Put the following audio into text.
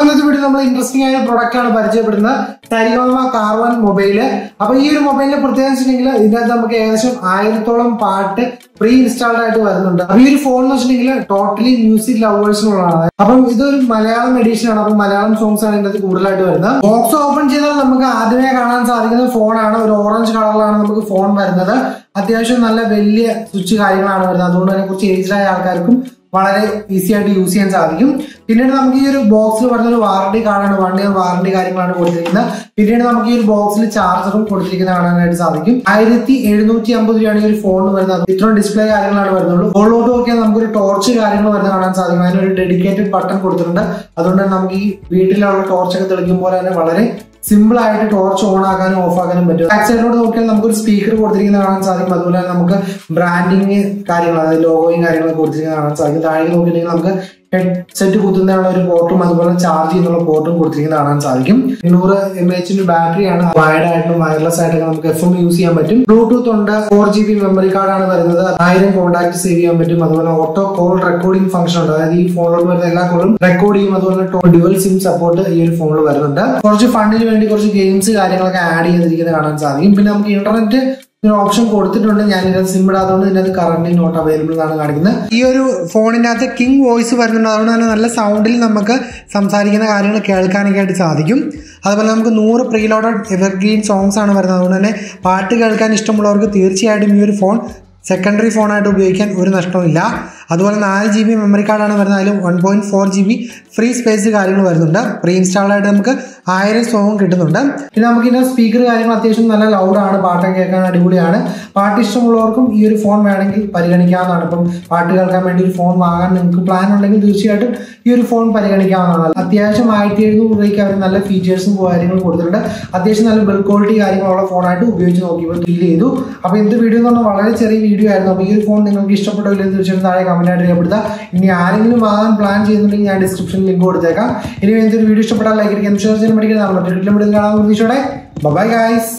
ഇന്നത്തെ വീഡിയോ നമ്മൾ ഇൻട്രസ്റ്റിംഗ് ആയ പ്രൊഡക്റ്റ് ആണ് പരിചയപ്പെടുന്നത് ടെലിനോമ കാർവൺ മൊബൈല് അപ്പൊ ഈ ഒരു മൊബൈലിന്റെ പ്രത്യേകത വെച്ചിട്ടുണ്ടെങ്കിൽ ഇതിനകത്ത് നമുക്ക് ഏകദേശം ആയിരത്തോളം പാട്ട് പ്രീ ഇൻസ്റ്റാൾഡ് ആയിട്ട് വരുന്നുണ്ട് അപ്പൊ ഈ ഒരു ഫോൺ എന്ന് വെച്ചിട്ടുണ്ടെങ്കിൽ ടോട്ടലി മ്യൂസിക് ലവേഴ്സിനുള്ളതാണ് അപ്പം ഇതൊരു മലയാളം എഡിഷൻ ആണ് അപ്പം മലയാളം സോങ്സ് ആണ് ഇതിനകത്ത് കൂടുതലായിട്ട് വരുന്നത് ബോക്സ് ഓപ്പൺ ചെയ്താൽ നമുക്ക് ആദ്യമേ കാണാൻ സാധിക്കുന്ന ഫോണാണ് ഒരു ഓറഞ്ച് കളറിലാണ് നമുക്ക് ഫോൺ വരുന്നത് അത്യാവശ്യം നല്ല വലിയ സ്വിച്ച് കാര്യങ്ങളാണ് വരുന്നത് അതുകൊണ്ട് തന്നെ കുറച്ച് ഏജ്ഡ് ആയ ആൾക്കാർക്കും വളരെ ഈസി ആയിട്ട് യൂസ് ചെയ്യാൻ സാധിക്കും പിന്നീട് നമുക്ക് ഈ ഒരു ബോക്സിൽ വരുന്ന ഒരു വാറണ്ടി കാർഡാണ് വൺ ഇയർ വാറണ്ടി കാര്യങ്ങളാണ് കൊടുത്തിരിക്കുന്നത് പിന്നീട് നമുക്ക് ഈ ഒരു ബോക്സിൽ ചാർജറും കൊടുത്തിരിക്കുന്നത് കാണാനായിട്ട് സാധിക്കും ആയിരത്തി എഴുന്നൂറ്റി അമ്പത് രൂപയാണ് ഈ ഒരു ഫോണിന് വരുന്നത് ഇത്രയും ഡിസ്പ്ലേ കാര്യങ്ങളാണ് വരുന്നുള്ളൂ മുകളിലോട്ട് നോക്കിയാൽ നമുക്കൊരു ടോർച്ച് കാര്യങ്ങൾ വരുന്നത് കാണാൻ സാധിക്കും അതിനൊരു ഡെഡിക്കേറ്റഡ് ബട്ടൺ കൊടുത്തിട്ടുണ്ട് അതുകൊണ്ട് തന്നെ നമുക്ക് ഈ വീട്ടിലുള്ള ടോർച്ചൊക്കെ തെളിക്കുമ്പോൾ തന്നെ വളരെ സിമ്പിൾ ആയിട്ട് ടോർച്ച് ഓൺ ആക്കാനും ഓഫ് ആക്കാനും പറ്റും ബാക്ക് സൈഡിലോട്ട് നോക്കിയാൽ നമുക്ക് ഒരു സ്പീക്കർ കൊടുത്തിരിക്കുന്നത് കാണാൻ സാധിക്കും അതുപോലെ തന്നെ നമുക്ക് ബ്രാൻഡിങ് കാര്യങ്ങൾ അതായത് ലോഗോയും കാര്യങ്ങളൊക്കെ കൊടുത്തിരിക്കുന്നത് കാണാൻ സാധിക്കും താഴെ നോക്കിയിട്ടുണ്ടെങ്കിൽ നമുക്ക് ഹെഡ്സെറ്റ് കുത്തുന്നതിനുള്ള ഒരു പോർട്ടും അതുപോലെ ചാർജ് ചെയ്യുന്നുള്ള പോർട്ടും കൊടുത്തിരിക്കുന്നത് കാണാൻ സാധിക്കും എണ്ണൂറ് എം എച്ചിന്റെ ബാറ്ററിയാണ് വയർഡ് ആയിട്ടും വയർലെസ് ആയിട്ടൊക്കെ നമുക്ക് എഫ് എം യൂസ് ചെയ്യാൻ പറ്റും ബ്ലൂടൂത്ത് ഉണ്ട് ഫോർ ജി ബി മെമ്മറി കാർഡാണ് വരുന്നത് ആയിരം കോൺടാക്ട് സേവ് ചെയ്യാൻ പറ്റും അതുപോലെ ഓട്ടോ കോൾ റെക്കോർഡിംഗ് ഫംഗ്ഷൻ ഉണ്ട് അതായത് ഈ ഫോണിലോട്ട് വരുന്ന എല്ലാ കോളും റെക്കോർഡ് ചെയ്യും അതുപോലെ ഡ്യുവൽ സിം സപ്പോർട്ട് ഈ ഒരു ഫോണിൽ വരുന്നുണ്ട് കുറച്ച് ഫണ്ടിന് വേണ്ടി കുറച്ച് ഗെയിംസ് കാര്യങ്ങളൊക്കെ ആഡ് ചെയ്തിരിക്കുന്നത് കാണാൻ സാധിക്കും പിന്നെ നമുക്ക് ഇന്റർനെറ്റ് ഒരു ഓപ്ഷൻ കൊടുത്തിട്ടുണ്ട് ഞാൻ ഇതിനകത്ത് സിം ഇടാത്തതുകൊണ്ട് ഇതിനകത്ത് കറന്റ് നോട്ട് അവൈലബിൾ എന്നാണ് കാണിക്കുന്നത് ഈ ഒരു ഫോണിനകത്ത് കിങ് വോയിസ് വരുന്നുണ്ട് അതുകൊണ്ട് തന്നെ നല്ല സൗണ്ടിൽ നമുക്ക് സംസാരിക്കുന്ന കാര്യങ്ങൾ കേൾക്കാനൊക്കെ ആയിട്ട് സാധിക്കും അതുപോലെ നമുക്ക് നൂറ് പ്രീലോഡഡ് എവർഗ്രീൻ സോങ്സ് ആണ് വരുന്നത് അതുകൊണ്ട് തന്നെ പാട്ട് കേൾക്കാൻ ഇഷ്ടമുള്ളവർക്ക് തീർച്ചയായിട്ടും ഈ ഒരു ഫോൺ സെക്കൻഡറി ഫോണായിട്ട് ഉപയോഗിക്കാൻ ഒരു നഷ്ടവുമില്ല അതുപോലെ നാല് ജി ബി മെമ്മറി കാർഡാണ് വരുന്നത് അതിൽ one point four G B free space കാര്യങ്ങൾ വരുന്നുണ്ട് പ്രീ ഇൻസ്റ്റാൾഡ് ആയിട്ട് നമുക്ക് ആയിരം സോങ് കിട്ടുന്നുണ്ട് പിന്നെ നമുക്ക് ഇതിന്റെ സ്പീക്കർ കാര്യങ്ങൾ അത്യാവശ്യം നല്ല ലൗഡാണ് പാട്ടൊക്കെ കേൾക്കാൻ അടിപൊളിയാണ് പാട്ട് ഇഷ്ടമുള്ളവർക്കും ഈ ഒരു ഫോൺ വേണമെങ്കിൽ പരിഗണിക്കാവുന്നതാണ് ഇപ്പം പാട്ട് കേൾക്കാൻ വേണ്ടി ഒരു ഫോൺ വാങ്ങാൻ നിങ്ങൾക്ക് പ്ലാൻ ഉണ്ടെങ്കിൽ തീർച്ചയായിട്ടും ഈ ഒരു ഫോൺ പരിഗണിക്കാവുന്നതാണ് അത്യാവശ്യം ആയിരത്തി എഴുന്നൂറ് രൂപയ്ക്ക് അവർ നല്ല ഫീച്ചേഴ്സും കാര്യങ്ങളും കൊടുത്തിട്ടുണ്ട് അത്യാവശ്യം നല്ല ബിൽഡ് ക്വാളിറ്റി കാര്യങ്ങളുള്ള ഫോണായിട്ട് ഉപയോഗിച്ച് നോക്കിയപ്പോൾ ഫീൽ ചെയ്തു അപ്പോൾ ഇന്നത്തെ വീഡിയോ എന്ന് പറഞ്ഞാൽ വളരെ ചെറിയ വീഡിയോ ആയിരുന്നു അപ്പോൾ ഈ ഒരു ഫോൺ നിങ്ങൾക്ക് ഇഷ്ടപ്പെട്ടില്ല തീർച്ചയായിട്ടും താഴെ കമന്റ് ആയിട്ട് രേഖപ്പെടുത്തുക ഇനി ആരെങ്കിലും വാങ്ങാൻ പ്ലാൻ ചെയ്യുന്നുണ്ടെങ്കിൽ ഞാൻ ഡിസ്ക്രിപ്ഷനിൽ ലിങ്ക് കൊടുത്തേക്കാം ഇനി എന്തൊരു വീഡിയോ ഇഷ്ടപ്പെട്ടാൽ ലൈക്ക് അടിക്കാൻ ഷെയർ ചെയ്യാൻ പഠിക്കുന്നതാണ് മറ്റൊരു വീഡിയോ കാണാൻ പ്രതീക്ഷയോടെ ബൈ ഗൈസ്